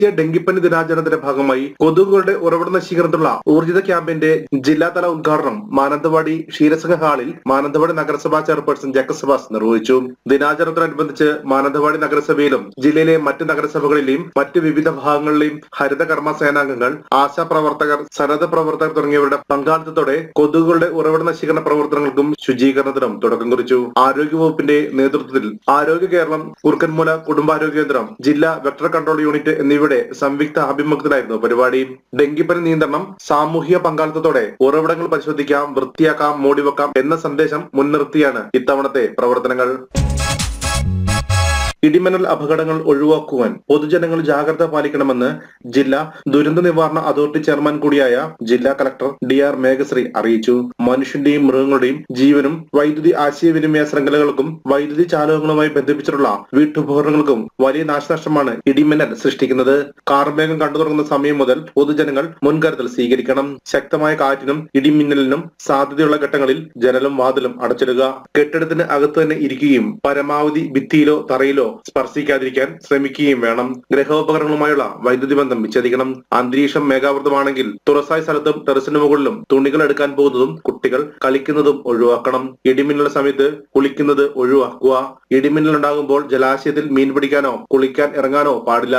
ദേശീയ ഡെങ്കിപ്പനി ദിനാചരണത്തിന്റെ ഭാഗമായി കൊതുകുകളുടെ ഉറവിട നശീകരണത്തിലുള്ള ഊർജിത ക്യാമ്പിന്റെ ജില്ലാതല ഉദ്ഘാടനം മാനന്തവാടി ക്ഷീരസംഘ ഹാളിൽ മാനന്തവാടി നഗരസഭാ ചെയർപേഴ്സൺ ജക്കബ് സബാസ് നിർവഹിച്ചു ദിനാചരണത്തോടനുബന്ധിച്ച് മാനന്തവാടി നഗരസഭയിലും ജില്ലയിലെ മറ്റ് നഗരസഭകളിലെയും മറ്റ് വിവിധ ഭാഗങ്ങളിലെയും ഹരിത കർമ്മ സേനാംഗങ്ങൾ ആശാപ്രവർത്തകർ സന്നദ്ധ പ്രവർത്തകർ തുടങ്ങിയവരുടെ പങ്കാളിത്തത്തോടെ കൊതുകുകളുടെ ഉറവിട നശീകരണ പ്രവർത്തനങ്ങൾക്കും ശുചീകരണത്തിനും തുടക്കം കുറിച്ചു ആരോഗ്യവകുപ്പിന്റെ നേതൃത്വത്തിൽ ആരോഗ്യ കേരളം കുറുക്കൻമൂല കുടുംബാരോഗ്യ കേന്ദ്രം ജില്ലാ വെക്ടർ കൺട്രോൾ യൂണിറ്റ് എന്നിവയുടെ സംയുക്ത ആഭിമുഖ്യത്തിലായിരുന്നു പരിപാടി ഡെങ്കിപ്പനി നിയന്ത്രണം സാമൂഹിക പങ്കാളിത്തത്തോടെ ഉറവിടങ്ങൾ പരിശോധിക്കാം വൃത്തിയാക്കാം മൂടിവെക്കാം എന്ന സന്ദേശം മുൻനിർത്തിയാണ് ഇത്തവണത്തെ പ്രവർത്തനങ്ങൾ ഇടിമിന്നൽ അപകടങ്ങൾ ഒഴിവാക്കുവാൻ പൊതുജനങ്ങൾ ജാഗ്രത പാലിക്കണമെന്ന് ജില്ലാ ദുരന്ത നിവാരണ അതോറിറ്റി ചെയർമാൻ കൂടിയായ ജില്ലാ കളക്ടർ ഡി ആർ മേഘശ്രീ അറിയിച്ചു മനുഷ്യന്റെയും മൃഗങ്ങളുടെയും ജീവനും വൈദ്യുതി ആശയവിനിമയ ശൃംഖലകൾക്കും വൈദ്യുതി ചാലകങ്ങളുമായി ബന്ധിപ്പിച്ചിട്ടുള്ള വീട്ടുപകരണങ്ങൾക്കും വലിയ നാശനഷ്ടമാണ് ഇടിമിന്നൽ സൃഷ്ടിക്കുന്നത് കാർമേഘം കണ്ടു തുടങ്ങുന്ന സമയം മുതൽ പൊതുജനങ്ങൾ മുൻകരുതൽ സ്വീകരിക്കണം ശക്തമായ കാറ്റിനും ഇടിമിന്നലിനും സാധ്യതയുള്ള ഘട്ടങ്ങളിൽ ജനലും വാതിലും അടച്ചിടുക കെട്ടിടത്തിന് അകത്ത് തന്നെ ഇരിക്കുകയും പരമാവധി ഭിത്തിയിലോ തറയിലോ സ്പർശിക്കാതിരിക്കാൻ ശ്രമിക്കുകയും വേണം ഗ്രഹോപകരണങ്ങളുമായുള്ള വൈദ്യുതി ബന്ധം വിച്ഛേദിക്കണം അന്തരീക്ഷം മേഘാവൃതമാണെങ്കിൽ തുറസായ സ്ഥലത്തും ടെറസിന് മുകളിലും തുണികൾ എടുക്കാൻ പോകുന്നതും കുട്ടികൾ കളിക്കുന്നതും ഒഴിവാക്കണം ഇടിമിന്നൽ സമയത്ത് കുളിക്കുന്നത് ഒഴിവാക്കുക ഇടിമിന്നൽ ഉണ്ടാകുമ്പോൾ ജലാശയത്തിൽ മീൻ പിടിക്കാനോ കുളിക്കാൻ ഇറങ്ങാനോ പാടില്ല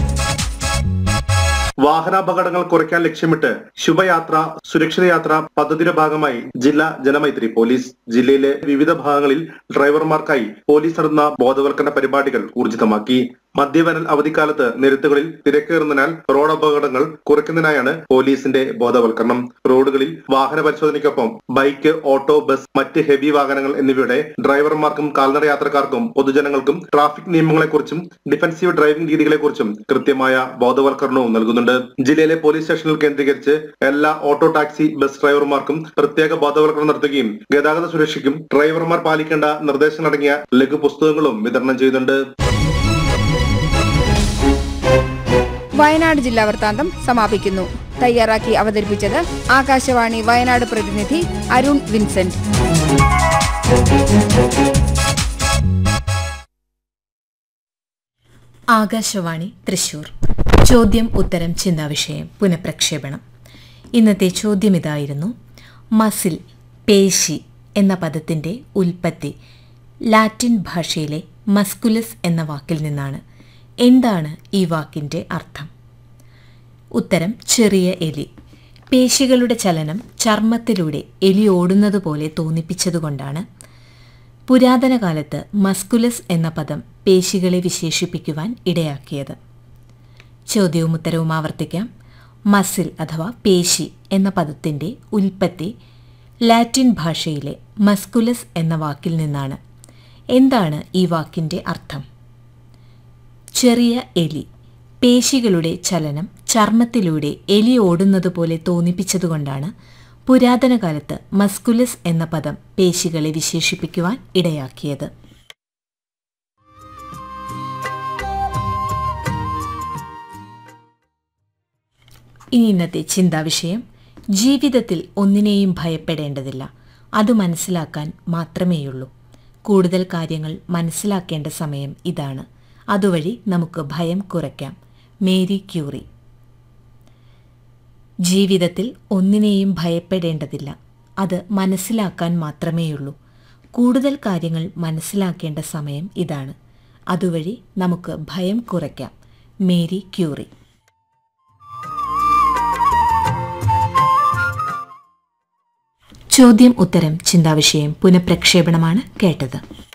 വാഹനാപകടങ്ങൾ കുറയ്ക്കാൻ ലക്ഷ്യമിട്ട് ശുഭയാത്ര സുരക്ഷിത യാത്ര പദ്ധതിയുടെ ഭാഗമായി ജില്ലാ ജനമൈത്രി പോലീസ് ജില്ലയിലെ വിവിധ ഭാഗങ്ങളിൽ ഡ്രൈവർമാർക്കായി പോലീസ് നടത്തുന്ന ബോധവൽക്കരണ പരിപാടികൾ ഊർജിതമാക്കി മദ്യവേനൽ അവധിക്കാലത്ത് നിരത്തുകളിൽ തിരക്കേറുന്നതിനാൽ റോഡ് അപകടങ്ങൾ കുറയ്ക്കുന്നതിനായാണ് പോലീസിന്റെ ബോധവൽക്കരണം റോഡുകളിൽ വാഹന പരിശോധനയ്ക്കൊപ്പം ബൈക്ക് ഓട്ടോ ബസ് മറ്റ് ഹെവി വാഹനങ്ങൾ എന്നിവയുടെ ഡ്രൈവർമാർക്കും കാൽനട യാത്രക്കാർക്കും പൊതുജനങ്ങൾക്കും ട്രാഫിക് നിയമങ്ങളെക്കുറിച്ചും ഡിഫൻസീവ് ഡ്രൈവിംഗ് രീതികളെക്കുറിച്ചും കൃത്യമായ ബോധവൽക്കരണവും നൽകുന്നുണ്ട് ജില്ലയിലെ പോലീസ് സ്റ്റേഷനുകൾ കേന്ദ്രീകരിച്ച് എല്ലാ ഓട്ടോ ടാക്സി ബസ് ഡ്രൈവർമാർക്കും പ്രത്യേക ബോധവൽക്കരണം നടത്തുകയും ഗതാഗത സുരക്ഷയ്ക്കും ഡ്രൈവർമാർ പാലിക്കേണ്ട നിർദ്ദേശങ്ങളടങ്ങിയ ലഘു പുസ്തകങ്ങളും വിതരണം ചെയ്യുന്നുണ്ട് വയനാട് ജില്ലാ വൃത്താന്തം സമാപിക്കുന്നു തയ്യാറാക്കി അവതരിപ്പിച്ചത് ആകാശവാണി വയനാട് പ്രതിനിധി അരുൺ വിൻസെന്റ് ആകാശവാണി തൃശൂർ ചോദ്യം ഉത്തരം ചിന്താവിഷയം പുനഃപ്രക്ഷേപണം ഇന്നത്തെ ചോദ്യം ഇതായിരുന്നു മസിൽ പേശി എന്ന പദത്തിൻ്റെ ഉൽപ്പത്തി ലാറ്റിൻ ഭാഷയിലെ മസ്കുലസ് എന്ന വാക്കിൽ നിന്നാണ് എന്താണ് ഈ വാക്കിൻ്റെ അർത്ഥം ഉത്തരം ചെറിയ എലി പേശികളുടെ ചലനം ചർമ്മത്തിലൂടെ എലി ഓടുന്നത് പോലെ തോന്നിപ്പിച്ചതുകൊണ്ടാണ് പുരാതന കാലത്ത് മസ്കുലസ് എന്ന പദം പേശികളെ വിശേഷിപ്പിക്കുവാൻ ഇടയാക്കിയത് ചോദ്യവും ഉത്തരവും ആവർത്തിക്കാം മസിൽ അഥവാ പേശി എന്ന പദത്തിൻ്റെ ഉൽപ്പത്തി ലാറ്റിൻ ഭാഷയിലെ മസ്കുലസ് എന്ന വാക്കിൽ നിന്നാണ് എന്താണ് ഈ വാക്കിൻ്റെ അർത്ഥം ചെറിയ എലി പേശികളുടെ ചലനം ചർമ്മത്തിലൂടെ എലി ഓടുന്നത് പോലെ തോന്നിപ്പിച്ചതുകൊണ്ടാണ് പുരാതന കാലത്ത് മസ്കുലസ് എന്ന പദം പേശികളെ വിശേഷിപ്പിക്കുവാൻ ഇടയാക്കിയത് ഇനി ഇന്നത്തെ ചിന്താവിഷയം ജീവിതത്തിൽ ഒന്നിനെയും ഭയപ്പെടേണ്ടതില്ല അത് മനസ്സിലാക്കാൻ മാത്രമേയുള്ളൂ കൂടുതൽ കാര്യങ്ങൾ മനസ്സിലാക്കേണ്ട സമയം ഇതാണ് അതുവഴി നമുക്ക് ഭയം കുറയ്ക്കാം മേരി ക്യൂറി ജീവിതത്തിൽ ഒന്നിനെയും ഭയപ്പെടേണ്ടതില്ല അത് മനസ്സിലാക്കാൻ മാത്രമേയുള്ളൂ കൂടുതൽ കാര്യങ്ങൾ മനസ്സിലാക്കേണ്ട സമയം ഇതാണ് അതുവഴി നമുക്ക് ഭയം കുറയ്ക്കാം മേരി ക്യൂറി ചോദ്യം ഉത്തരം ചിന്താവിഷയം പുനഃപ്രക്ഷേപണമാണ് കേട്ടത്